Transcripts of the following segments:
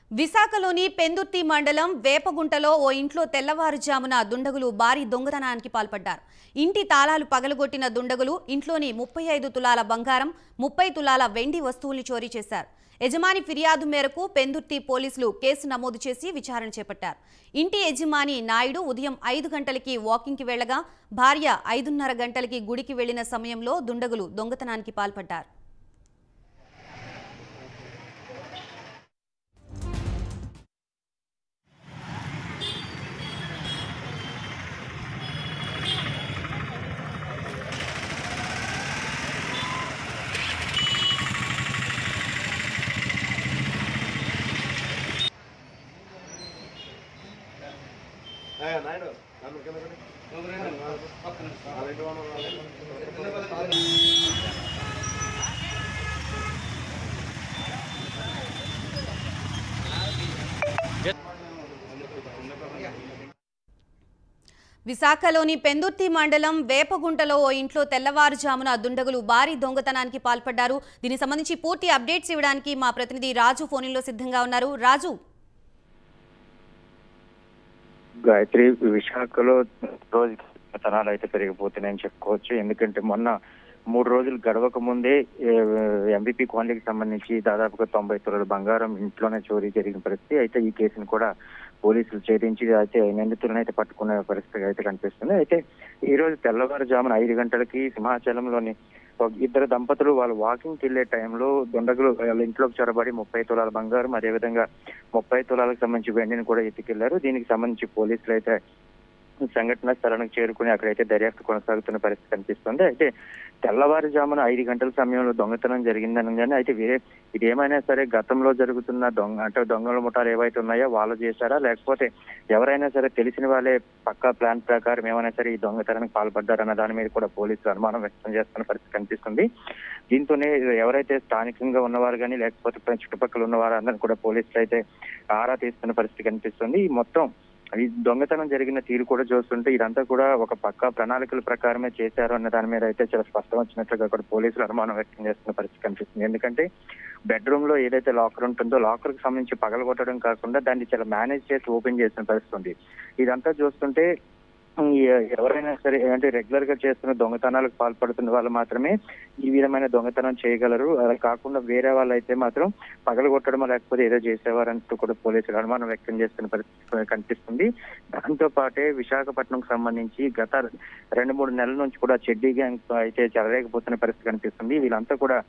విశాఖలోని పెందుర్తి మండలం వేపగుంటలో ఓ ఇంట్లో తెల్లవారుజామున దుండగులు భారీ దొంగతనానికి పాల్పడ్డారు ఇంటి తాళాలు పగలగొట్టిన దుండగులు ఇంట్లోని ముప్పై ఐదు తులాల బంగారం ముప్పై తులాల వెండి వస్తువుల్ని చోరీ చేశారు యజమాని ఫిర్యాదు మేరకు పెందుర్తి పోలీసులు కేసు నమోదు చేసి విచారణ చేపట్టారు ఇంటి యజమాని నాయుడు ఉదయం ఐదు గంటలకి వాకింగ్కి వెళ్లగా భార్య ఐదున్నర గంటలకి గుడికి వెళ్లిన సమయంలో దుండగులు దొంగతనానికి పాల్పడ్డారు నాయుడు నన్ను కింద పెట్టి. ఆ రెండు వందలు నాలుగు. విశాఖలోని పెందుర్తి మండలం వేపగుంటలో ఓ ఇంట్లో తెల్లవారుజామున దుండగులు భారీ దొంగతనానికి పాల్పడ్డారు దీనికి సంబంధించి పూర్తి అప్డేట్స్ ఇవ్వడానికి మా ప్రతినిధి రాజు ఫోన్లో సిద్ధంగా ఉన్నారు రాజు గాయత్రి విశాఖలో రోజు తనాలు అయితే పెరిగిపోతున్నాయని చెప్పుకోవచ్చు ఎందుకంటే మొన్న మూడు రోజులు గడవక ముందే ఎంబీపీ కాలనీకి సంబంధించి దాదాపుగా తొంభై తులాల బంగారం ఇంట్లోనే చోరీ జరిగిన పరిస్థితి అయితే ఈ కేసును కూడా పోలీసులు ఛేదించి అయితే నిందితులను అయితే పట్టుకునే పరిస్థితి అయితే కనిపిస్తుంది అయితే ఈ రోజు తెల్లవారుజామున ఐదు గంటలకి సింహాచలంలోని ఒక ఇద్దరు దంపతులు వాళ్ళు వాకింగ్కి వెళ్లే టైంలో దుండగులు వాళ్ళ ఇంట్లోకి చొరబడి ముప్పై తులాల బంగారం అదేవిధంగా ముప్పై తులాలకు సంబంధించి వెండిని కూడా ఎత్తుకెళ్లారు దీనికి సంబంధించి పోలీసులు అయితే సంఘటన స్థలానికి చేరుకుని అక్కడైతే దర్యాప్తు కొనసాగుతున్న పరిస్థితి కనిపిస్తుంది అయితే తెల్లవారుజామున ఐదు గంటల సమయంలో దొంగతనం జరిగిందని కానీ అయితే వేరే ఇది ఏమైనా సరే గతంలో జరుగుతున్న దొంగ అంటే దొంగల ముఠాలు ఏవైతే ఉన్నాయో వాళ్ళు చేశారా లేకపోతే ఎవరైనా సరే తెలిసిన వాళ్ళే పక్కా ప్లాన్ ప్రకారం ఏమైనా సరే ఈ దొంగతనానికి పాల్పడ్డారన్న దాని మీద కూడా పోలీసులు అనుమానం వ్యక్తం చేస్తున్న పరిస్థితి కనిపిస్తుంది దీంతోనే ఎవరైతే స్థానికంగా ఉన్నవారు కానీ లేకపోతే చుట్టుపక్కల ఉన్న వారందరినీ కూడా పోలీసులు అయితే ఆరా తీస్తున్న పరిస్థితి కనిపిస్తుంది ఈ మొత్తం ఈ దొంగతనం జరిగిన తీరు కూడా చూస్తుంటే ఇదంతా కూడా ఒక పక్క ప్రణాళికల ప్రకారమే చేశారు అన్న దాని మీద అయితే చాలా స్పష్టం వచ్చినట్లుగా కూడా పోలీసులు అనుమానం వ్యక్తం చేస్తున్న పరిస్థితి కనిపిస్తుంది ఎందుకంటే బెడ్రూమ్ లో ఏదైతే లాకర్ ఉంటుందో లాకర్ కి సంబంధించి పగలగొట్టడం కాకుండా దాన్ని చాలా మేనేజ్ చేసి ఓపెన్ చేసిన పరిస్థితి ఉంది ఇదంతా చూస్తుంటే ఈ ఎవరైనా సరే అంటే రెగ్యులర్ గా చేస్తున్న దొంగతనాలకు పాల్పడుతున్న వాళ్ళు మాత్రమే ఈ విధమైన దొంగతనం చేయగలరు అలా కాకుండా వేరే వాళ్ళు అయితే మాత్రం పగలగొట్టడం లేకపోతే ఏదో చేసేవారంటూ కూడా పోలీసులు అనుమానం వ్యక్తం చేస్తున్న పరిస్థితి కనిపిస్తుంది దాంతో పాటే విశాఖపట్నం సంబంధించి గత రెండు మూడు నెలల నుంచి కూడా చెడ్డీ గ్యాంగ్ అయితే చెలరేకపోతున్న పరిస్థితి కనిపిస్తుంది వీళ్ళంతా కూడా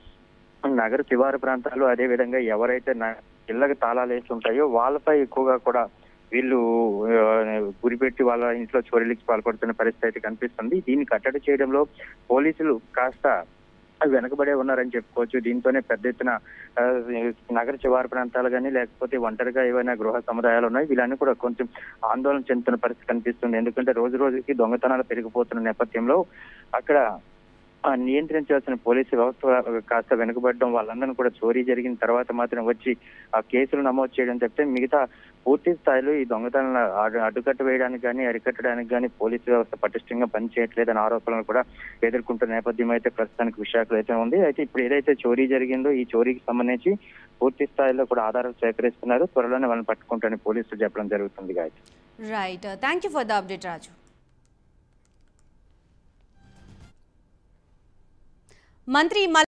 నగర శివారు ప్రాంతాలు అదే విధంగా ఎవరైతే న- ఇళ్ళకి తాళాలు వేసి ఉంటాయో వాళ్ళపై ఎక్కువగా కూడా వీళ్ళు ఆ, గురిపెట్టి వాళ్ళ ఇంట్లో చోరీలకి పాల్పడుతున్న పరిస్థితి అయితే కనిపిస్తుంది దీన్ని కట్టడి చేయడంలో పోలీసులు కాస్త వెనకబడే ఉన్నారని చెప్పుకోవచ్చు దీంతోనే పెద్ద ఎత్తున ఆ, నగర శివారు ప్రాంతాలు కానీ లేకపోతే ఒంటరిగా ఏవైనా గృహ సముదాయాలు ఉన్నాయి వీళ్ళన్నీ కూడా కొంచెం ఆందోళన చెందుతున్న పరిస్థితి కనిపిస్తుంది ఎందుకంటే రోజు రోజుకి దొంగతనాలు పెరిగిపోతున్న నేపథ్యంలో అక్కడ ఆ, నియంత్రించాల్సిన పోలీసు వ్యవస్థ కాస్త వెనుకబడడం వాళ్ళందరినీ కూడా చోరీ జరిగిన తర్వాత మాత్రం వచ్చి ఆ కేసులు నమోదు చేయడం చెప్తే మిగతా పూర్తి స్థాయిలో ఈ దొంగతనాలను అడ్డు- అడ్డుకట్ట వేయడానికి కానీ అరికట్టడానికి కానీ పోలీసు వ్యవస్థ పటిష్టంగా పనిచేయట్లేదన్న ఆరోపణలు కూడా ఎదుర్కొంటున్న నేపథ్యం అయితే ప్రస్తుతానికి విశాఖలో అయితే ఉంది అయితే ఇప్పుడు ఏదైతే చోరీ జరిగిందో ఈ చోరీకి సంబంధించి పూర్తి స్థాయిలో కూడా ఆధారాలు సేకరిస్తున్నారు త్వరలోనే వాళ్ళని పట్టుకుంటారని పోలీసులు చెప్పడం జరుగుతుంది Gayatri right thank you for the update Raju మంత్రి మల్